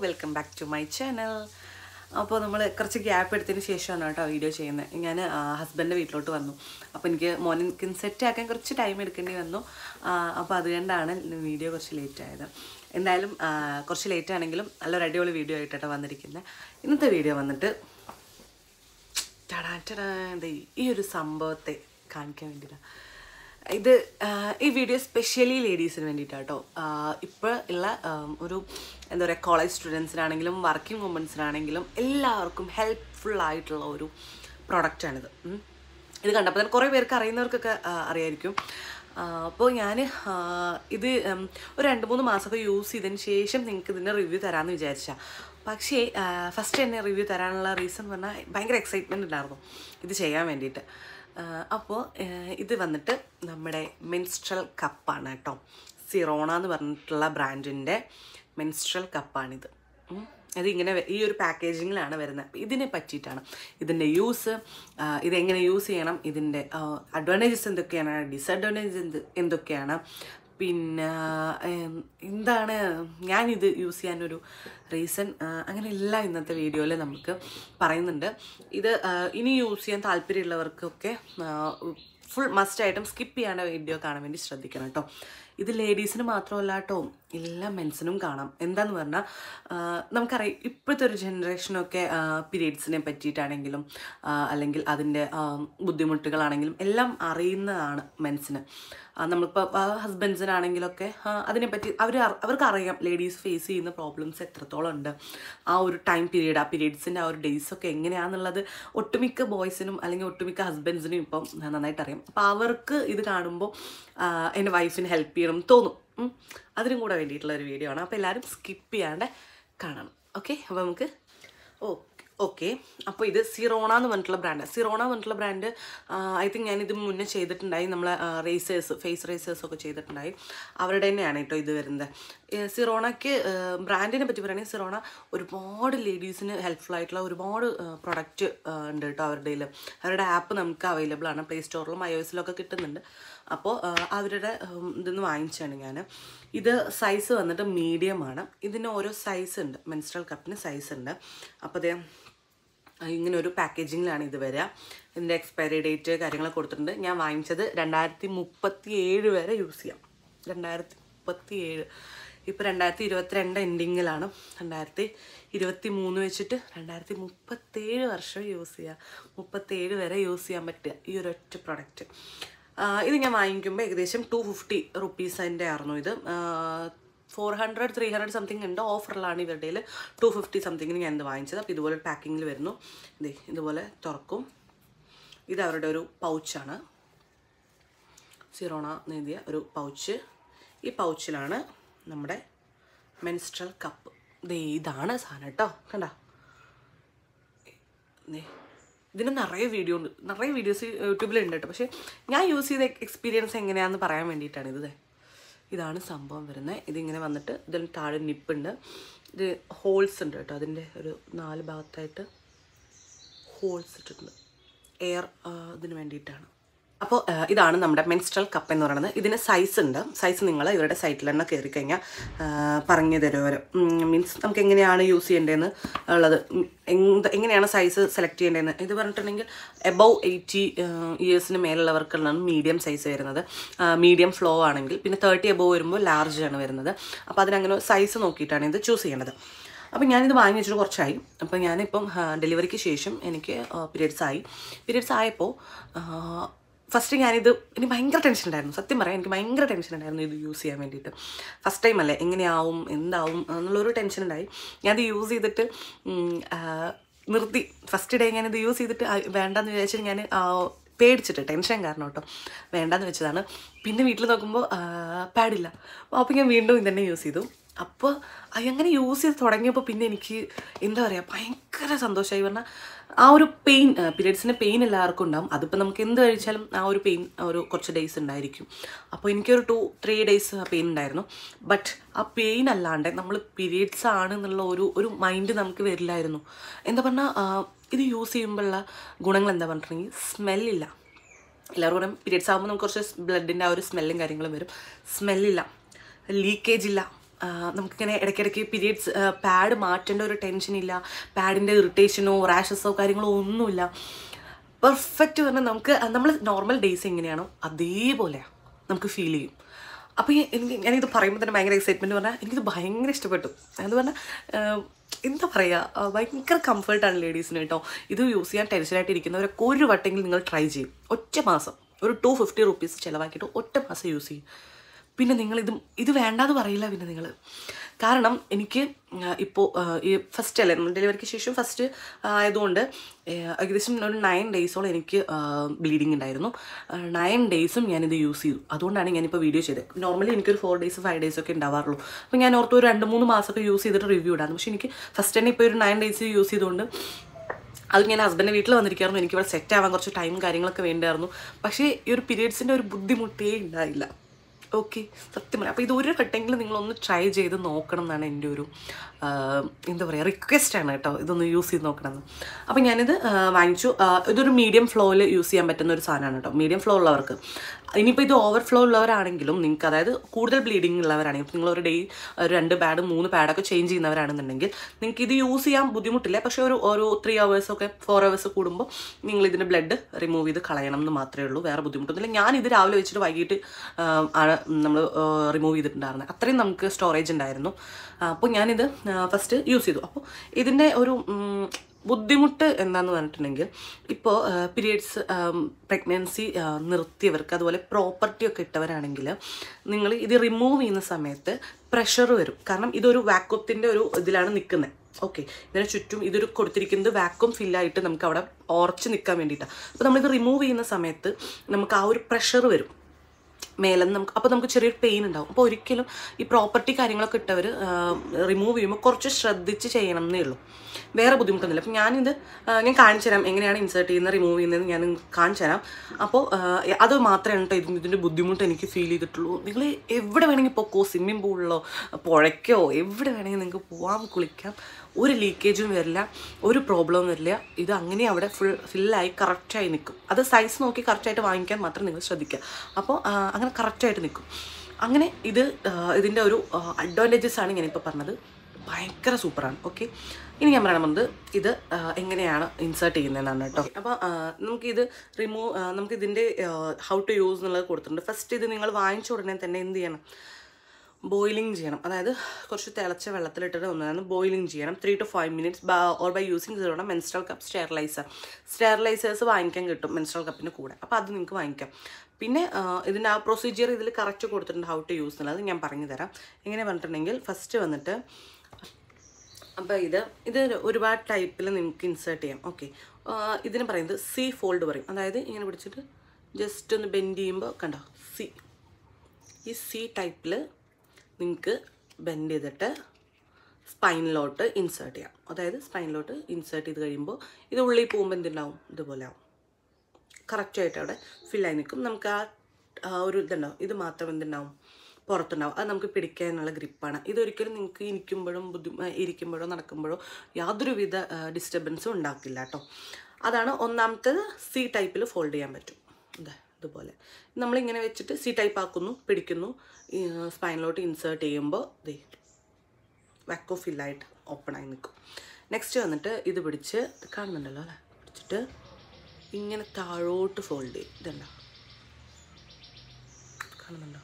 Welcome back to my channel അപ്പോൾ നമ്മൾ കുറച്ച് ഗ്യാപ്പ് എടുത്തതിന് ശേഷമാണ് കേട്ടോ വീഡിയോ ചെയ്യുന്നത് ഞാൻ ഹസ്ബൻഡിൻ്റെ വീട്ടിലോട്ട് വന്നു അപ്പോൾ എനിക്ക് മോർണിംഗ് സെറ്റ് ആക്കാൻ കുറച്ച് ടൈം എടുക്കേണ്ടി വന്നു അപ്പോൾ അതുകൊണ്ടാണ് വീഡിയോ കുറച്ച് ലേറ്റ് ആയത് എന്തായാലും ആ, കുറച്ച് ലേറ്റ് ആണെങ്കിലും നല്ലൊരു അടിപൊളി വീഡിയോ ആയിട്ടാണ് വന്നിരിക്കുന്നത് ഇന്നത്തെ വീഡിയോ വന്നിട്ട് ടടാ ടടാ ദേ ഈ ഒരു സംഭവത്തെ കാണിക്കാൻ വേണ്ടിയിട്ടാണ് ഇത് ആ, ഈ വീഡിയോ സ്പെഷ്യലി ലേഡീസിന് വേണ്ടിയിട്ടാണ് കേട്ടോ ഇപ്പോൾ ഉള്ള ആ, ഒരു എന്താ പറയുക കോളേജ് സ്റ്റുഡൻസിനാണെങ്കിലും വർക്കിംഗ് വുമൻസിനാണെങ്കിലും എല്ലാവർക്കും ഹെൽപ്ഫുൾ ആയിട്ടുള്ള ഒരു പ്രൊഡക്റ്റാണിത് ഉം. ഇത് കണ്ടപ്പോൾ തന്നെ കുറേ പേർക്ക് അറിയുന്നവർക്കൊക്കെ ആ, അറിയായിരിക്കും അപ്പോൾ ഞാൻ ഇത് ഉം, ഒരു രണ്ട് മൂന്ന് മാസമൊക്കെ യൂസ് ചെയ്തതിന് ശേഷം നിങ്ങൾക്ക് ഇതിൻ്റെ റിവ്യൂ തരാമെന്ന് വിചാരിച്ചാൽ പക്ഷേ ഫസ്റ്റ് എന്നെ റിവ്യൂ തരാനുള്ള റീസൺ പറഞ്ഞാൽ ഭയങ്കര എക്സൈറ്റ്മെൻറ്റ് ഉണ്ടായിരുന്നു ഇത് ചെയ്യാൻ വേണ്ടിയിട്ട് അപ്പോൾ ഇത് വന്നിട്ട് നമ്മുടെ മെൻസ്ട്രൽ കപ്പാണ് കേട്ടോ സിറോണ എന്ന് പറഞ്ഞിട്ടുള്ള ബ്രാൻഡിൻ്റെ മെൻസ്ട്രൽ കപ്പാണിത് ഉം. അത് ഇങ്ങനെ വെ- ഈ ഒരു പാക്കേജിങ്ങിലാണ് വരുന്നത് അപ്പോൾ ഇതിനെ പറ്റിയിട്ടാണ് ഇതിൻ്റെ യൂസ് ഇതെങ്ങനെ യൂസ് ചെയ്യണം ഇതിൻ്റെ അഡ്വാൻറ്റേജസ് എന്തൊക്കെയാണ് ഡിസഡ്വാൻറ്റേജസ് എന്ത് എന്തൊക്കെയാണ് പിന്നെ ഏം, എന്താണ് ഞാനിത് യൂസ് ചെയ്യാനൊരു റീസൺ അങ്ങനെ എല്ലാം ഇന്നത്തെ വീഡിയോയിൽ നമുക്ക് പറയുന്നുണ്ട് ഇത് ആ, ഇനി യൂസ് ചെയ്യാൻ താല്പര്യമുള്ളവർക്കൊക്കെ ഫുൾ മസ്റ്റായിട്ടും സ്കിപ്പ് ചെയ്യാണ്ട് വീഡിയോ കാണാൻ വേണ്ടി ശ്രദ്ധിക്കണം കേട്ടോ ഇത് ലേഡീസിന് മാത്രമല്ല കേട്ടോ എല്ലാ മെൻസിനും കാണാം എന്താന്ന് പറഞ്ഞാൽ നമുക്കറിയാം ഇപ്പോഴത്തെ ഒരു ജനറേഷനൊക്കെ പീരീഡ്സിനെ പറ്റിയിട്ടാണെങ്കിലും ആ, അല്ലെങ്കിൽ അതിൻ്റെ ആ, ബുദ്ധിമുട്ടുകളാണെങ്കിലും എല്ലാം അറിയുന്നതാണ് മെൻസിന് നമ്മളിപ്പോൾ ഹസ്ബൻഡ്സിനാണെങ്കിലൊക്കെ അതിനെപ്പറ്റി അവർ അവർക്ക് അറിയാം ലേഡീസ് ഫേസ് ചെയ്യുന്ന പ്രോബ്ലംസ് എത്രത്തോളം ഉണ്ട് ആ ഒരു ടൈം പീരീഡ് ആ പീരീഡ്സിൻ്റെ ആ ഒരു ഡേയ്സ് ഒക്കെ എങ്ങനെയാണെന്നുള്ളത് ഒട്ടുമിക്ക ബോയ്സിനും അല്ലെങ്കിൽ ഒട്ടുമിക്ക ഹസ്ബൻഡ്സിനും ഇപ്പം നന്നായിട്ട് അറിയാം അപ്പോൾ അവർക്ക് ഇത് കാണുമ്പോൾ എൻ്റെ വൈഫിന് ഹെൽപ്പ് ചെയ്യണം എന്ന് തോന്നും ഉം. അതിനും കൂടെ വേണ്ടിയിട്ടുള്ള ഒരു വീഡിയോ ആണ് അപ്പോൾ എല്ലാവരും സ്കിപ്പ് ചെയ്യാണ്ട് കാണണം ഓക്കെ അപ്പോൾ നമുക്ക് ഓ ഓക്കെ അപ്പോൾ ഇത് സിറോണ എന്ന് പറഞ്ഞിട്ടുള്ള ബ്രാൻഡ് സിറോണ എന്ന് പറഞ്ഞിട്ടുള്ള ബ്രാൻഡ് ഐ തിങ്ക് ഞാനിത് മുന്നേ ചെയ്തിട്ടുണ്ടായി നമ്മൾ റേസേഴ്സ് ഫേസ് റേസേഴ്സ് ഒക്കെ ചെയ്തിട്ടുണ്ടായി അവരുടെ തന്നെയാണ് കേട്ടോ ഇത് വരുന്നത് ഏ, സിറോണയ്ക്ക് ബ്രാൻഡിനെ പറ്റി പറയുകയാണെങ്കിൽ സിറോണ ഒരുപാട് ലേഡീസിന് ഹെൽപ്ഫുൾ ആയിട്ടുള്ള ഒരുപാട് പ്രൊഡക്റ്റ് ഉണ്ട് കേട്ടോ അവരുടെ കയ്യിൽ അവരുടെ ആപ്പ് നമുക്ക് അവൈലബിൾ ആണ് പ്ലേ സ്റ്റോറിലും ഐ ഒ ഒക്കെ കിട്ടുന്നുണ്ട് അപ്പോൾ അവരുടെ ഉം, ഇതൊന്ന് വാങ്ങിച്ചാണ് ഞാൻ ഇത് സൈസ് വന്നിട്ട് മീഡിയം ആണ് ഇതിന് ഓരോ സൈസ് ഉണ്ട് മെൻസ്ട്രൽ കപ്പിന് സൈസ് ഉണ്ട് അപ്പോൾ അതേ ഇങ്ങനെ ഒരു പാക്കേജിങ്ങിലാണ് ഇത് വരിക ഇതിൻ്റെ എക്സ്പയറി ഡേറ്റ് കാര്യങ്ങളൊക്കെ കൊടുത്തിട്ടുണ്ട് ഞാൻ വാങ്ങിച്ചത് രണ്ടായിരത്തി മുപ്പത്തി ഏഴ് വരെ യൂസ് ചെയ്യാം രണ്ടായിരത്തി മുപ്പത്തി ഏഴ് ഇപ്പോൾ രണ്ടായിരത്തി ഇരുപത്തിരണ്ട് എൻഡിങ്ങിലാണ് രണ്ടായിരത്തി ഇരുപത്തി മൂന്ന് വെച്ചിട്ട് രണ്ടായിരത്തി മുപ്പത്തേഴ് വർഷം യൂസ് ചെയ്യുക മുപ്പത്തേഴ് വരെ യൂസ് ചെയ്യാൻ പറ്റുക ഈ ഒരൊറ്റ പ്രൊഡക്റ്റ് ഇത് ഞാൻ വാങ്ങിക്കുമ്പോൾ ഏകദേശം ടു ഫിഫ്റ്റി റുപ്പീസിൻ്റെ ആയിരുന്നു ഇത് four hundred three hundred something ഉണ്ട് ഓഫറിലാണ് ഇവരുടെ കയ്യിൽ ടു ഫിഫ്റ്റി സംതിങ്ങിന് ഞാൻ ഇത് വാങ്ങിച്ചത് അപ്പോൾ ഇതുപോലെ പാക്കിങ്ങിൽ വരുന്നു ഇതേ ഇതുപോലെ തുറക്കും ഇത് അവരുടെ ഒരു പൗച്ചാണ് സിറോണ എന്നെഴുതിയ ഒരു പൗച്ച് ഈ പൗച്ചിലാണ് നമ്മുടെ മെൻസ്ട്രൽ കപ്പ് ദേ ഇതാണ് സാധനം കേട്ടോ കണ്ട ദേ ഇതിന് നിറയെ വീഡിയോ ഉണ്ട് നിറയെ വീഡിയോസ് യൂട്യൂബിലുണ്ട് കേട്ടോ പക്ഷേ ഞാൻ യൂസ് ചെയ്ത എക്സ്പീരിയൻസ് എങ്ങനെയാണെന്ന് പറയാൻ വേണ്ടിയിട്ടാണ് ഇത് ദേ. ഇതാണ് സംഭവം വരുന്നത് ഇതിങ്ങനെ വന്നിട്ട് ഇതിന് താഴെ നിപ്പുണ്ട് ഇത് ഹോൾസ് ഉണ്ട് കേട്ടോ അതിൻ്റെ ഒരു നാല് ഭാഗത്തായിട്ട് ഹോൾസ് ഇട്ടിട്ടുണ്ട് എയർ ഇതിന് വേണ്ടിയിട്ടാണ് അപ്പോൾ ഇതാണ് നമ്മുടെ മെൻസ്ട്രൽ കപ്പ് എന്ന് പറയുന്നത് ഇതിന് സൈസ് ഉണ്ട് സൈസ് നിങ്ങൾ ഇവരുടെ സൈറ്റിൽ തന്നെ കയറി കഴിഞ്ഞാൽ പറഞ്ഞു തരും അവർ മീൻസ് നമുക്ക് എങ്ങനെയാണ് യൂസ് ചെയ്യേണ്ടതെന്ന് ഉള്ളത് ഉം, എന്ത് എങ്ങനെയാണ് സൈസ് സെലക്ട് ചെയ്യേണ്ടതെന്ന് ഇത് പറഞ്ഞിട്ടുണ്ടെങ്കിൽ എബവ് എയ്റ്റി ഇയേഴ്സിന് മേലുള്ളവർക്കുള്ളതാണ് മീഡിയം സൈസ് വരുന്നത് മീഡിയം ഫ്ലോ ആണെങ്കിൽ പിന്നെ തേർട്ടി എബവ് വരുമ്പോൾ ലാർജ് ആണ് വരുന്നത് അപ്പോൾ അതിനങ്ങനെ സൈസ് നോക്കിയിട്ടാണ് ഇത് ചൂസ് ചെയ്യേണ്ടത് അപ്പം ഞാനിത് വാങ്ങി വെച്ചിട്ട് കുറച്ചായി അപ്പോൾ ഞാനിപ്പം ഡെലിവറിക്ക് ശേഷം എനിക്ക് പീരിയഡ്സ് ആയി പീരിയഡ്സ് ആയപ്പോൾ ഫസ്റ്റ് ഞാനിത് എനിക്ക് ഭയങ്കര ടെൻഷൻ ഉണ്ടായിരുന്നു സത്യം പറയാം എനിക്ക് ഭയങ്കര ടെൻഷൻ ഉണ്ടായിരുന്നു ഇത് യൂസ് ചെയ്യാൻ വേണ്ടിയിട്ട് ഫസ്റ്റ് ടൈം അല്ലേ എങ്ങനെയാവും എന്താവും എന്നുള്ളൊരു ടെൻഷൻ ഉണ്ടായി ഞാനിത് യൂസ് ചെയ്തിട്ട് ഉം, ആ, നിർത്തി ഫസ്റ്റ് ഡേ ഞാനിത് യൂസ് ചെയ്തിട്ട് ആ, വേണ്ടാന്ന് വിചാരിച്ചിട്ട് ഞാൻ പേടിച്ചിട്ട് ടെൻഷൻ കാരണം കേട്ടോ വേണ്ടാന്ന് വെച്ചതാണ് പിന്നെ വീട്ടിൽ നോക്കുമ്പോൾ പാടില്ല അപ്പോൾ ഞാൻ വീണ്ടും ഇതന്നെ യൂസ് ചെയ്തു അപ്പോൾ അങ്ങനെ യൂസ് ചെയ്ത് തുടങ്ങിയപ്പോൾ പിന്നെ എനിക്ക് എന്താ പറയുക ഭയങ്കര സന്തോഷമായി പറഞ്ഞാൽ ആ ഒരു പെയിൻ പീരിയഡ്സിൻ്റെ പെയിൻ എല്ലാവർക്കും ഉണ്ടാവും അതിപ്പോൾ നമുക്ക് എന്ത് കഴിച്ചാലും ആ ഒരു പെയിൻ ഒരു കുറച്ച് ഡേയ്സ് ഉണ്ടായിരിക്കും അപ്പോൾ എനിക്കൊരു ടു ത്രീ ഡേയ്സ് ആ പെയിൻ ഉണ്ടായിരുന്നു ബട്ട് ആ പെയിൻ അല്ലാണ്ട് നമ്മൾ പീരിയഡ്സ് ആണ് എന്നുള്ള ഒരു ഒരു മൈൻഡ് നമുക്ക് വരില്ലായിരുന്നു എന്താ പറഞ്ഞാൽ ഇത് യൂസ് ചെയ്യുമ്പോഴുള്ള ഗുണങ്ങൾ എന്താ പറഞ്ഞിട്ടുണ്ടെങ്കിൽ സ്മെല്ലില്ല എല്ലാവരും പറയും പീരിയഡ്സ് ആകുമ്പോൾ നമുക്ക് കുറച്ച് ബ്ലഡിൻ്റെ ആ ഒരു സ്മെല്ലും കാര്യങ്ങളും വരും സ്മെല്ലില്ല ലീക്കേജ് ഇല്ല ആ, നമുക്കിങ്ങനെ ഇടയ്ക്കിടയ്ക്ക് പീരിയഡ്സ് പാഡ് മാറ്റേണ്ട ഒരു ടെൻഷനില്ല പാഡിൻ്റെ ഇറിറ്റേഷനോ റാഷസോ കാര്യങ്ങളോ ഒന്നുമില്ല പെർഫെക്റ്റ് പറഞ്ഞാൽ നമുക്ക് നമ്മൾ നോർമൽ ഡേയ്സ് എങ്ങനെയാണോ അതേപോലെയാണ് നമുക്ക് ഫീൽ ചെയ്യും അപ്പോൾ ഈ എനിക്ക് ഞാനിത് പറയുമ്പോൾ തന്നെ ഭയങ്കര എക്സൈറ്റ്മെൻറ്റ് പറഞ്ഞാൽ എനിക്കിത് ഭയങ്കര ഇഷ്ടപ്പെട്ടു അത് പറഞ്ഞാൽ ആഹ്, എന്താ പറയുക ഭയങ്കര കംഫർട്ടാണ് ലേഡീസിന് കേട്ടോ ഇത് യൂസ് ചെയ്യാൻ ടെൻഷനായിട്ട് ഇരിക്കുന്നവരൊക്കെ ഒരു വട്ടെങ്കിലും നിങ്ങൾ ട്രൈ ചെയ്യും ഒറ്റ മാസം ഒരു ടു ഫിഫ്റ്റി റുപ്പീസ് ചിലവാക്കിയിട്ട് ഒറ്റ മാസം യൂസ് ചെയ്യും പിന്നെ നിങ്ങൾ ഇത് ഇത് വേണ്ടാന്ന് പറയില്ല പിന്നെ നിങ്ങൾ കാരണം എനിക്ക് ഇപ്പോൾ ഈ ഫസ്റ്റ് അല്ലേ ഡെലിവറിക്ക് ശേഷം ഫസ്റ്റ് ആയതുകൊണ്ട് ആ, ഏകദേശം ഒരു നയൻ ഡേയ്സോളം എനിക്ക് ബ്ലീഡിങ് ഉണ്ടായിരുന്നു നയൻ ഡേയ്സും ഞാനിത് യൂസ് ചെയ്തു അതുകൊണ്ടാണ് ഞാനിപ്പോൾ വീഡിയോ ചെയ്തത് നോർമലി എനിക്കൊരു ഫോർ ഡേയ്സ് ഫൈവ് ഡേയ്സ് ഒക്കെ ഉണ്ടാവാറുള്ളൂ അപ്പോൾ ഞാൻ ഓർത്ത് ഒരു രണ്ട് മൂന്ന് മാസമൊക്കെ യൂസ് ചെയ്തിട്ട് റിവ്യൂ ഇടാം പക്ഷേ എനിക്ക് ഫസ്റ്റ് തന്നെ ഇപ്പോൾ ഒരു നയൻ ഡേയ്സ് യൂസ് ചെയ്തുകൊണ്ട് അത് ഞാൻ ഹസ്ബൻഡിൻ്റെ വീട്ടിൽ വന്നിരിക്കുകയായിരുന്നു എനിക്ക് ഇവിടെ സെറ്റ് ആവാൻ കുറച്ച് ടൈം കാര്യങ്ങളൊക്കെ വേണ്ടായിരുന്നു പക്ഷേ ഈ ഒരു പീരിയഡ്സിൻ്റെ ഒരു ബുദ്ധിമുട്ടേ ഉണ്ടായില്ല ഓക്കെ സത്യം പറയാം അപ്പോൾ ഇത് ഒരു വട്ടെങ്കിലും നിങ്ങളൊന്ന് ട്രൈ ചെയ്ത് നോക്കണം എന്നാണ് എൻ്റെ ഒരു ആ, എന്താ പറയുക റിക്വസ്റ്റ് ആണ് കേട്ടോ ഇതൊന്ന് യൂസ് ചെയ്ത് നോക്കണം എന്ന് അപ്പോൾ ഞാനിത് ആ, വാങ്ങിച്ചു ആ, ഇതൊരു മീഡിയം ഫ്ലോയിൽ യൂസ് ചെയ്യാൻ പറ്റുന്ന ഒരു സാധനമാണ് കേട്ടോ മീഡിയം ഫ്ലോ ഉള്ളവർക്ക് ഇനിയിപ്പോൾ ഇത് ഓവർ ഫ്ലോ ഉള്ളവരാണെങ്കിലും നിങ്ങൾക്ക് അതായത് കൂടുതൽ ബ്ലീഡിങ് ഉള്ളവരാണെങ്കിൽ നിങ്ങൾ ഒരു ഡേ ഒരു രണ്ട് പാഡ് മൂന്ന് പാഡൊക്കെ ചേഞ്ച് ചെയ്യുന്നവരാണെന്നുണ്ടെങ്കിൽ നിങ്ങൾക്ക് ഇത് യൂസ് ചെയ്യാൻ ബുദ്ധിമുട്ടില്ല പക്ഷേ ഒരു ഒരു ത്രീ ഒക്കെ ഫോർ അവേഴ്സ് കൂടുമ്പോൾ നിങ്ങൾ ഇതിൻ്റെ ബ്ലഡ് റിമൂവ് ചെയ്ത് കളയണം എന്ന് മാത്രമേ ഉള്ളൂ വേറെ ബുദ്ധിമുട്ടൊന്നുമില്ല ഞാൻ ഇത് രാവിലെ വെച്ചിട്ട് വൈകിട്ട് ആ, ആണ് നമ്മൾ റിമൂവ് ചെയ്തിട്ടുണ്ടായിരുന്നത് അത്രയും നമുക്ക് സ്റ്റോറേജ് ഉണ്ടായിരുന്നു അപ്പോൾ ഞാനിത് ഫസ്റ്റ് യൂസ് ചെയ്തു അപ്പോൾ ഇതിൻ്റെ ഒരു ഉം, ബുദ്ധിമുട്ട് എന്താന്ന് പറഞ്ഞിട്ടുണ്ടെങ്കിൽ ഇപ്പോൾ പീരിയഡ്സ് പ്രഗ്നൻസി നിർത്തിയവർക്ക് അതുപോലെ പ്രോപ്പർട്ടി ഒക്കെ ഇട്ടവരാണെങ്കിൽ നിങ്ങൾ ഇത് റിമൂവ് ചെയ്യുന്ന സമയത്ത് പ്രഷർ വരും കാരണം ഇതൊരു വാക്വത്തിൻ്റെ ഒരു ഇതിലാണ് നിൽക്കുന്നത് ഓക്കെ ഇതിന് ചുറ്റും ഇതൊരു കൊടുത്തിരിക്കുന്നത് വാക്വം ഫില്ലായിട്ട് നമുക്ക് അവിടെ ഉറച്ച് നിൽക്കാൻ വേണ്ടിയിട്ടാണ് അപ്പോൾ നമ്മളിത് റിമൂവ് ചെയ്യുന്ന സമയത്ത് നമുക്ക് ആ ഒരു പ്രഷർ വരും മേലെ നമുക്ക് അപ്പോൾ നമുക്ക് ചെറിയൊരു പെയിൻ ഉണ്ടാവും അപ്പോൾ ഒരിക്കലും ഈ പ്രോപ്പർട്ടി കാര്യങ്ങളൊക്കെ ഇട്ടവർ റിമൂവ് ചെയ്യുമ്പോൾ കുറച്ച് ശ്രദ്ധിച്ച് ചെയ്യണം എന്നേ ഉള്ളൂ വേറെ ബുദ്ധിമുട്ടൊന്നുമില്ല അപ്പം ഞാനിത് ആ, ഞാൻ കാണിച്ചു തരാം എങ്ങനെയാണ് ഇൻസേർട്ട് ചെയ്യുന്നത് റിമൂവ് ചെയ്യുന്നത് ഞാൻ കാണിച്ചു തരാം അപ്പോൾ ആ, അത് മാത്രമേ കേട്ടോ ഇതിന് ഇതിൻ്റെ ബുദ്ധിമുട്ട് എനിക്ക് ഫീൽ ചെയ്തിട്ടുള്ളൂ നിങ്ങൾ എവിടെ വേണമെങ്കിൽ പൊക്കോ സ്വിമ്മിംഗ് പൂളിലോ പുഴയ്ക്കോ എവിടെ വേണമെങ്കിൽ നിങ്ങൾക്ക് പോവാം കുളിക്കാം ഒരു ലീക്കേജും വരില്ല ഒരു പ്രോബ്ലവും വരില്ല ഇത് അങ്ങനെ അവിടെ ഫുൾ ഫില്ലായി കറക്റ്റായി നിൽക്കും അത് സൈസ് നോക്കി കറക്റ്റായിട്ട് വാങ്ങിക്കാൻ മാത്രം നിങ്ങൾ ശ്രദ്ധിക്കുക അപ്പോൾ ആ, അങ്ങനെ കറക്റ്റായിട്ട് നിൽക്കും അങ്ങനെ ഇത് ആ, ഇതിൻ്റെ ഒരു അഡ്വാൻറ്റേജസ് ആണ് ഞാനിപ്പോൾ പറഞ്ഞത് ഭയങ്കര സൂപ്പറാണ് ഓക്കെ ഇനി ഞാൻ പറയാൻ വന്നത് ഇത് ആ, എങ്ങനെയാണ് ഇൻസേർട്ട് ചെയ്യുന്നതെന്നാണ് കേട്ടോ അപ്പോൾ നമുക്കിത് റിമൂവ് നമുക്ക് ഇതിൻ്റെ ഹൗ ടു യൂസ് എന്നുള്ളത് കൊടുത്തിട്ടുണ്ട് ഫസ്റ്റ് ഇത് നിങ്ങൾ വാങ്ങിച്ച ഉടനെ തന്നെ എന്ത് ചെയ്യണം ബോയിലിംഗ് ചെയ്യണം അതായത് കുറച്ച് തിളച്ച വെള്ളത്തിലിട്ടിട്ട് ഒന്നാണ് ബോയിലിംഗ് ചെയ്യണം three to five minutes or by using സീറോണം മെൻസ്ട്രൽ കപ്പ് സ്റ്റെറിലൈസർ സ്റ്റെറിലൈസേഴ്സ് വാങ്ങിക്കാൻ കിട്ടും മെൻസ്ട്രൽ കപ്പിന് കൂടെ അപ്പോൾ അത് നിങ്ങൾക്ക് വാങ്ങിക്കാം പിന്നെ ആ, ഇതിൻ്റെ ആ പ്രൊസീജിയർ ഇതിൽ കറക്റ്റ് കൊടുത്തിട്ടുണ്ട് ഹൗ ടു യൂസ് എന്നുള്ളത് ഞാൻ പറഞ്ഞു തരാം എങ്ങനെ പറഞ്ഞിട്ടുണ്ടെങ്കിൽ ഫസ്റ്റ് വന്നിട്ട് അപ്പോൾ ഇത് ഇത് ഒരുപാട് ടൈപ്പിൽ നിങ്ങൾക്ക് ഇൻസേർട്ട് ചെയ്യാം ഓക്കെ ഇതിന് പറയുന്നത് സി ഫോൾഡ് പറയും അതായത് ഇങ്ങനെ പിടിച്ചിട്ട് ജസ്റ്റ് ഒന്ന് ബെൻഡ് ചെയ്യുമ്പോൾ കണ്ടോ സി ഈ സി ടൈപ്പിൽ നിങ്ങൾക്ക് ബെൻഡ് ചെയ്തിട്ട് സ്പൈനിലോട്ട് ഇൻസേർട്ട് ചെയ്യാം അതായത് സ്പൈനിലോട്ട് ഇൻസേർട്ട് ചെയ്ത് കഴിയുമ്പോൾ ഇത് ഉള്ളിൽ പോകുമ്പോൾ എന്തുണ്ടാവും ഇതുപോലെ ആവും കറക്റ്റായിട്ട് അവിടെ ഫില്ലായി നിൽക്കും നമുക്ക് ആ ആ ഒരു ഇതുണ്ടാവും ഇത് മാത്രം എന്തുണ്ടാവും പുറത്തുണ്ടാവും അത് നമുക്ക് പിടിക്കാനുള്ള ഗ്രിപ്പാണ് ഇതൊരിക്കലും നിങ്ങൾക്ക് ഇരിക്കുമ്പോഴും ബുദ്ധി ആ, ഇരിക്കുമ്പോഴോ നടക്കുമ്പോഴോ യാതൊരുവിധ ഡിസ്റ്റർബൻസും ഉണ്ടാക്കില്ല കേട്ടോ അതാണ് ഒന്നാമത്തേത് സി ടൈപ്പിൽ ഫോൾഡ് ചെയ്യാൻ പറ്റും ഇതാ ഇതുപോലെ നമ്മളിങ്ങനെ വെച്ചിട്ട് സി ടൈപ്പ് ആക്കുന്നു പിടിക്കുന്നു സ്പൈനിലോട്ട് ഇൻസേർട്ട് ചെയ്യുമ്പോൾ ദേ വാക്കോ ഫില്ലായിട്ട് ഓപ്പൺ ആയി നിൽക്കും നെക്സ്റ്റ് വന്നിട്ട് ഇത് പിടിച്ച് ഇത് കാണുന്നുണ്ടല്ലോ അല്ലേ പിടിച്ചിട്ട് ഇങ്ങനെ താഴോട്ട് ഫോൾഡ് ചെയ്യും ഇതല്ല കാണുന്നുണ്ടോ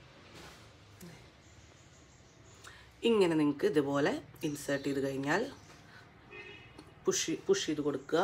ഇങ്ങനെ നിങ്ങൾക്ക് ഇതുപോലെ ഇൻസേർട്ട് ചെയ്ത് കഴിഞ്ഞാൽ പുഷ് പുഷ് ചെയ്ത് കൊടുക്കുക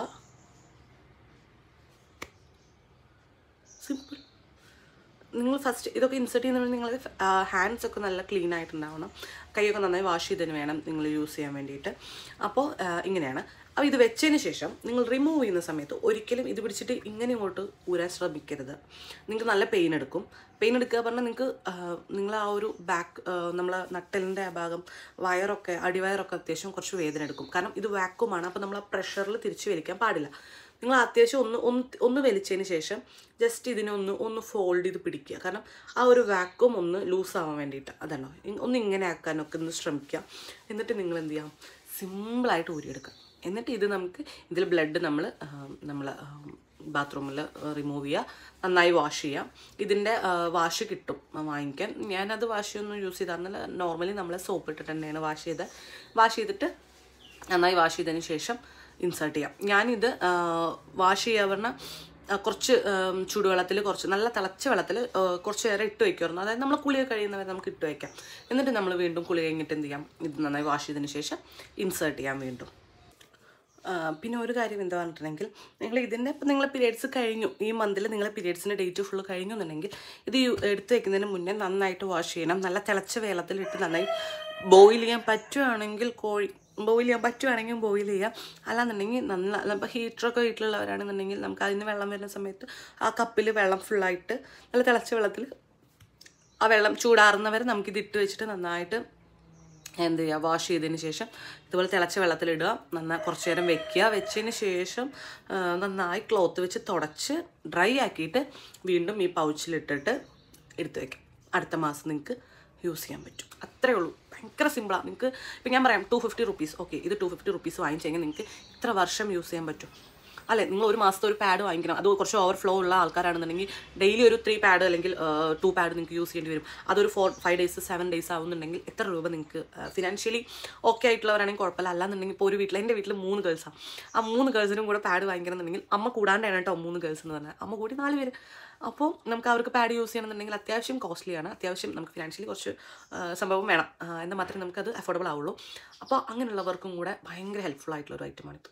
സിമ്പിൾ നിങ്ങൾ ഫസ്റ്റ് ഇതൊക്കെ ഇൻസേർട്ട് ചെയ്യുന്നുണ്ടെങ്കിൽ നിങ്ങൾ ഹാൻഡ്സ് ഒക്കെ നല്ല ക്ലീൻ ആയിട്ടുണ്ടാവണം കൈയൊക്കെ നന്നായി വാഷ് ചെയ്തതിന് വേണം നിങ്ങൾ യൂസ് ചെയ്യാൻ വേണ്ടിയിട്ട് അപ്പോൾ ആ, ഇങ്ങനെയാണ് അപ്പോൾ ഇത് വെച്ചതിന് ശേഷം നിങ്ങൾ റിമൂവ് ചെയ്യുന്ന സമയത്ത് ഒരിക്കലും ഇത് പിടിച്ചിട്ട് ഇങ്ങനെ ഇങ്ങോട്ട് ഊരാൻ ശ്രമിക്കരുത് നിങ്ങൾക്ക് നല്ല പെയിൻ എടുക്കും പെയിൻ എടുക്കുക പറഞ്ഞാൽ നിങ്ങൾക്ക് നിങ്ങൾ ആ ഒരു ബാക്ക് നമ്മളെ നട്ടലിൻ്റെ ആ ഭാഗം വയറൊക്കെ അടിവയറൊക്കെ അത്യാവശ്യം കുറച്ച് വേദന എടുക്കും കാരണം ഇത് വാക്കുമാണ് അപ്പോൾ നമ്മൾ ആ പ്രഷറിൽ തിരിച്ച് വലിക്കാൻ പാടില്ല നിങ്ങൾ അത്യാവശ്യം ഒന്ന് ഒന്ന് ഒന്ന് വലിച്ചതിന് ശേഷം ജസ്റ്റ് ഇതിനൊന്ന് ഒന്ന് ഫോൾഡ് ചെയ്ത് പിടിക്കുക കാരണം ആ ഒരു വാക്വം ഒന്ന് ലൂസ് ആവാൻ വേണ്ടിയിട്ട് അതാണോ ഇ- ഒന്ന് ഇങ്ങനെ ആക്കാനൊക്കെ ഒന്ന് ശ്രമിക്കുക എന്നിട്ട് നിങ്ങൾ എന്ത് ചെയ്യാം സിമ്പിളായിട്ട് ഊരിയെടുക്കുക എന്നിട്ട് ഇത് നമുക്ക് ഇതിൽ ബ്ലഡ് നമ്മൾ നമ്മൾ ബാത്റൂമിൽ റിമൂവ് ചെയ്യുക നന്നായി വാഷ് ചെയ്യാം ഇതിൻ്റെ വാഷ് കിട്ടും വാങ്ങിക്കാൻ ഞാനത് വാഷ് ഒന്നും യൂസ് ചെയ്തായിരുന്നില്ല നോർമലി നമ്മൾ സോപ്പ് ഇട്ടിട്ട് തന്നെയാണ് വാഷ് ചെയ്ത് വാഷ് ചെയ്തിട്ട് നന്നായി വാഷ് ചെയ്തതിന് ശേഷം ഇൻസേർട്ട് ചെയ്യാം ഞാനിത് വാഷ് ചെയ്യുക പറഞ്ഞാൽ ആ, കുറച്ച് ഉം, ചൂടുവെള്ളത്തിൽ കുറച്ച് നല്ല തിളച്ച വെള്ളത്തിൽ കുറച്ച് നേരം ഇട്ട് വയ്ക്കുമായിരുന്നു അതായത് നമ്മൾ കുളിയൊക്കെ കഴിയുന്നവരെ നമുക്ക് ഇട്ട് വയ്ക്കാം എന്നിട്ട് നമ്മൾ വീണ്ടും കുളി കഴിഞ്ഞിട്ട് എന്ത് ചെയ്യാം ഇത് നന്നായി വാഷ് ചെയ്തതിന് ശേഷം ഇൻസേർട്ട് ചെയ്യാം വീണ്ടും ആ, പിന്നെ ഒരു കാര്യം എന്താ പറഞ്ഞിട്ടുണ്ടെങ്കിൽ നിങ്ങൾ ഇതിൻ്റെ ഇപ്പം നിങ്ങൾ പീരിയഡ്സ് കഴിഞ്ഞു ഈ മന്തിൽ നിങ്ങൾ പീരിയഡ്സിൻ്റെ ഡേറ്റ് ഫുള്ള് കഴിഞ്ഞു എന്നുണ്ടെങ്കിൽ ഇത് യു- എടുത്ത് വെക്കുന്നതിന് മുന്നേ നന്നായിട്ട് വാഷ് ചെയ്യണം നല്ല തിളച്ച വെള്ളത്തിൽ ഇട്ട് നന്നായി ബോയിൽ ചെയ്യാൻ പറ്റുവാണെങ്കിൽ കോഴി ബോയിൽ ചെയ്യാൻ പറ്റുവാണെങ്കിൽ ബോയിൽ ചെയ്യാം അല്ലാന്നുണ്ടെങ്കിൽ നന്ന ഇപ്പോൾ ഹീറ്ററൊക്കെ വീട്ടിലുള്ളവരാണെന്നുണ്ടെങ്കിൽ നമുക്ക് അതിന് വെള്ളം വരുന്ന സമയത്ത് ആ കപ്പിൽ വെള്ളം ഫുള്ളായിട്ട് നല്ല തിളച്ച വെള്ളത്തിൽ ആ വെള്ളം ചൂടാറുന്നവരെ നമുക്കിത് ഇട്ട് വെച്ചിട്ട് നന്നായിട്ട് എന്ത് ചെയ്യുക വാഷ് ചെയ്തതിന് ശേഷം ഇതുപോലെ തിളച്ച വെള്ളത്തിലിടുക നന്നായി കുറച്ച് നേരം വെക്കുക വെച്ചതിന് ശേഷം ആ, നന്നായി ക്ലോത്ത് വെച്ച് തുടച്ച് ഡ്രൈ ആക്കിയിട്ട് വീണ്ടും ഈ പൗച്ചിലിട്ടിട്ട് എടുത്ത് വെക്കാം അടുത്ത മാസം നിങ്ങൾക്ക് യൂസ് ചെയ്യാൻ പറ്റും അത്രേ ഉള്ളൂ ഭയങ്കര സിമ്പിളാണ് നിങ്ങൾക്ക് ഇപ്പം ഞാൻ പറയാം ടു ഫിഫ്റ്റി റുപ്പീസ് ഓക്കെ ഇത് ടു ഫിഫ്റ്റി റുപ്പീസ് വാങ്ങിച്ചു കഴിഞ്ഞാൽ നിങ്ങൾക്ക് ഇത്ര വർഷം യൂസ് ചെയ്യാൻ പറ്റും അല്ലെ നിങ്ങൾ ഒരു മാസത്തെ ഒരു പാഡ് വാങ്ങിക്കണം അത് കുറച്ച് ഓവർഫ്ലോ ഉള്ള ആൾക്കാരാണെന്നുണ്ടെങ്കിൽ ഡെയിലി ഒരു ത്രീ പാഡ് അല്ലെങ്കിൽ ടു പാഡ് നിങ്ങൾക്ക് യൂസ് ചെയ്യേണ്ടി വരും അതൊരു four five days seven days ആവുന്നുണ്ടെങ്കിൽ എത്ര രൂപ നിങ്ങൾക്ക് ഫിനാൻഷ്യലി ഓക്കെ ആയിട്ടുള്ളവരാണെങ്കിൽ കുഴപ്പമില്ല അല്ലാന്നുണ്ടെങ്കിൽ ഇപ്പോൾ ഒരു വീട്ടിൽ എൻ്റെ വീട്ടിൽ മൂന്ന് ഗേൾസാണ് ആ മൂന്ന് ഗേൾസിനും കൂടെ പാഡ് വാങ്ങിക്കണം എന്നുണ്ടെങ്കിൽ അമ്മ കൂടാണ്ടാണ് കേട്ടോ മൂന്ന് ഗേൾസ് എന്ന് പറഞ്ഞാൽ അമ്മ കൂടി നാല് പേര് അപ്പോൾ നമുക്ക് അവർക്ക് പാഡ് യൂസ് ചെയ്യണമെന്നുണ്ടെങ്കിൽ അത്യാവശ്യം കോസ്റ്റ്ലിയാണ് അത്യാവശ്യം നമുക്ക് ഫിനാൻഷ്യലി കുറച്ച് ആ, സംഭവം വേണം ആ, എന്നാൽ മാത്രമേ നമുക്കത് അഫോർഡബിൾ ആവുള്ളൂ അപ്പോൾ അങ്ങനെയുള്ളവർക്കും കൂടെ ഭയങ്കര ഹെൽപ്ഫുൾ ആയിട്ടുള്ള ഒരു ഐറ്റമാണിത്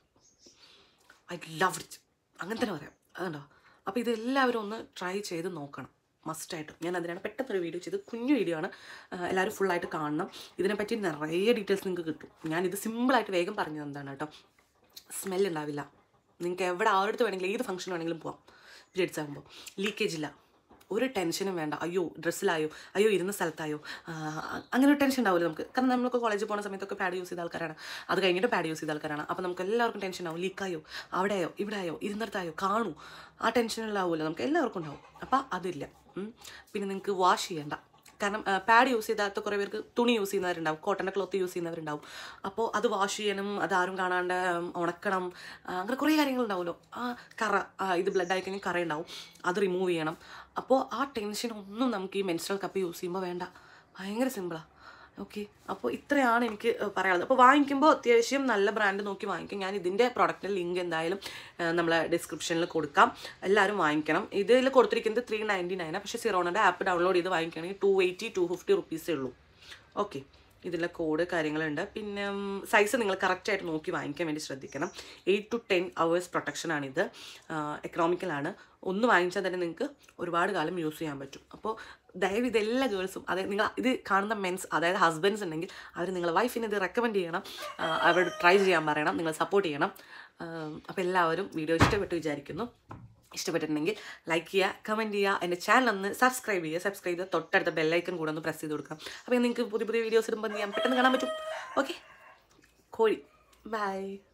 ഐ ലവ് ഇറ്റ് അങ്ങനെ തന്നെ പറയാം അതുണ്ടോ അപ്പോൾ ഇതെല്ലാവരും ഒന്ന് ട്രൈ ചെയ്ത് നോക്കണം മസ്റ്റായിട്ടും ഞാൻ അതിനാണ് പെട്ടെന്നൊരു വീഡിയോ ചെയ്ത് കുഞ്ഞു വീഡിയോ ആണ് ആ, എല്ലാവരും ഫുള്ളായിട്ട് കാണണം ഇതിനെപ്പറ്റി നിറയെ ഡീറ്റെയിൽസ് നിങ്ങൾക്ക് കിട്ടും ഞാനിത് സിമ്പിളായിട്ട് വേഗം പറഞ്ഞു തന്നതാണ് കേട്ടോ സ്മെൽ ഉണ്ടാവില്ല നിങ്ങൾക്ക് എവിടെ ആരുടെ വേണമെങ്കിലും ഏത് ഫംഗ്ഷൻ വേണമെങ്കിലും പോവാം പീരിയഡ്സ് ആകുമ്പോൾ ലീക്കേജ് ഇല്ല ഒരു ടെൻഷനും വേണ്ട അയ്യോ ഡ്രസ്സിലായോ അയ്യോ ഇരുന്ന സ്ഥലത്തായോ ആ, അങ്ങനെ ഒരു ടെൻഷൻ ഉണ്ടാവില്ല നമുക്ക് കാരണം നമ്മളൊക്കെ കോളേജിൽ പോകുന്ന സമയത്തൊക്കെ പാഡ് യൂസ് ചെയ്ത ആൾക്കാരാണ് അത് കഴിഞ്ഞിട്ട് പാഡ് യൂസ് ചെയ്ത ആൾക്കാരാണ് അപ്പോൾ നമുക്ക് എല്ലാവർക്കും ടെൻഷൻ ആവും ലീക്കായോ അവിടെയോ ഇവിടെയോ ഇരുന്നിടത്തായോ കാണൂ ആ ടെൻഷനിലാവുമല്ലോ നമുക്ക് എല്ലാവർക്കും ഉണ്ടാവും അപ്പോൾ അതില്ല ഉം. പിന്നെ നിങ്ങൾക്ക് വാഷ് ചെയ്യണ്ട കാരണം പാഡ് യൂസ് ചെയ്താത്ത കുറേ പേർക്ക് തുണി യൂസ് ചെയ്യുന്നവരുണ്ടാവും കോട്ടൻ്റെ ക്ലോത്ത് യൂസ് ചെയ്യുന്നവരുണ്ടാവും അപ്പോൾ അത് വാഷ് ചെയ്യണം അത് ആരും കാണാണ്ട് ഉം, ഉണക്കണം ആ, അങ്ങനെ കുറേ കാര്യങ്ങളുണ്ടാവുമല്ലോ ആ കറ ആ, ഇത് ബ്ലഡ് ആയി കഴിഞ്ഞാൽ കറ ഉണ്ടാവും അത് റിമൂവ് ചെയ്യണം അപ്പോൾ ആ ടെൻഷൻ ഒന്നും നമുക്ക് ഈ മെൻസ്ട്രൽ കപ്പ് യൂസ് ചെയ്യുമ്പോൾ വേണ്ട ഭയങ്കര സിമ്പിളാണ് ഓക്കെ അപ്പോൾ ഇത്രയാണ് എനിക്ക് ഏഹ്, പറയാനുള്ളത് അപ്പോൾ വാങ്ങിക്കുമ്പോൾ അത്യാവശ്യം നല്ല ബ്രാൻഡ് നോക്കി വാങ്ങിക്കും ഞാൻ ഇതിൻ്റെ പ്രൊഡക്റ്റിൻ്റെ ലിങ്ക് എന്തായാലും ഏഹ്, നമ്മളെ ഡിസ്ക്രിപ്ഷനിൽ കൊടുക്കാം എല്ലാവരും വാങ്ങിക്കണം ഇതിൽ കൊടുത്തിരിക്കുന്നത് ത്രീ നയൻറ്റി നയനാണ് പക്ഷേ സിറോണയുടെ ആപ്പ് ഡൗൺലോഡ് ചെയ്ത് വാങ്ങിക്കുകയാണെങ്കിൽ ടു എയ്റ്റി ടു ഫിഫ്റ്റി റുപ്പീസേ ഉള്ളൂ ഓക്കെ ഇതിലെ കോഡ് കാര്യങ്ങളുണ്ട് പിന്നെ സൈസ് നിങ്ങൾ കറക്റ്റായിട്ട് നോക്കി വാങ്ങിക്കാൻ വേണ്ടി ശ്രദ്ധിക്കണം എയ്റ്റ് ടു ടെൻ അവേഴ്സ് പ്രൊട്ടക്ഷനാണിത് എക്കണോമിക്കലാണ് ഒന്ന് വാങ്ങിച്ചാൽ തന്നെ നിങ്ങൾക്ക് ഒരുപാട് കാലം യൂസ് ചെയ്യാൻ പറ്റും അപ്പോൾ ദയവ് ഇത് എല്ലാ ഗേൾസും അതായത് നിങ്ങൾ ഇത് കാണുന്ന മെൻസ് അതായത് ഹസ്ബൻഡ്സ് ഉണ്ടെങ്കിൽ അവർ നിങ്ങളെ വൈഫിനെ ഇത് റെക്കമെൻഡ് ചെയ്യണം ആ, അവരോട് ട്രൈ ചെയ്യാൻ പറയണം നിങ്ങൾ സപ്പോർട്ട് ചെയ്യണം അപ്പോൾ എല്ലാവരും വീഡിയോ ഇഷ്ടപ്പെട്ടു വിചാരിക്കുന്നു ഇഷ്ടപ്പെട്ടിട്ടുണ്ടെങ്കിൽ ലൈക്ക് ചെയ്യുക കമൻറ്റ് ചെയ്യുക എൻ്റെ ചാനൽ ഒന്ന് സബ്സ്ക്രൈബ് ചെയ്യുക സബ്സ്ക്രൈബ് ചെയ്ത് തൊട്ടടുത്ത ബെല്ലൈക്കൺ കൂടെ ഒന്ന് പ്രസ് ചെയ്ത് കൊടുക്കാം അപ്പോൾ നിങ്ങൾക്ക് പുതിയ പുതിയ വീഡിയോസ് ഇടുമ്പോൾ എന്ത് ചെയ്യാം പെട്ടെന്ന് കാണാൻ പറ്റും ഓക്കെ കോഴി ബൈ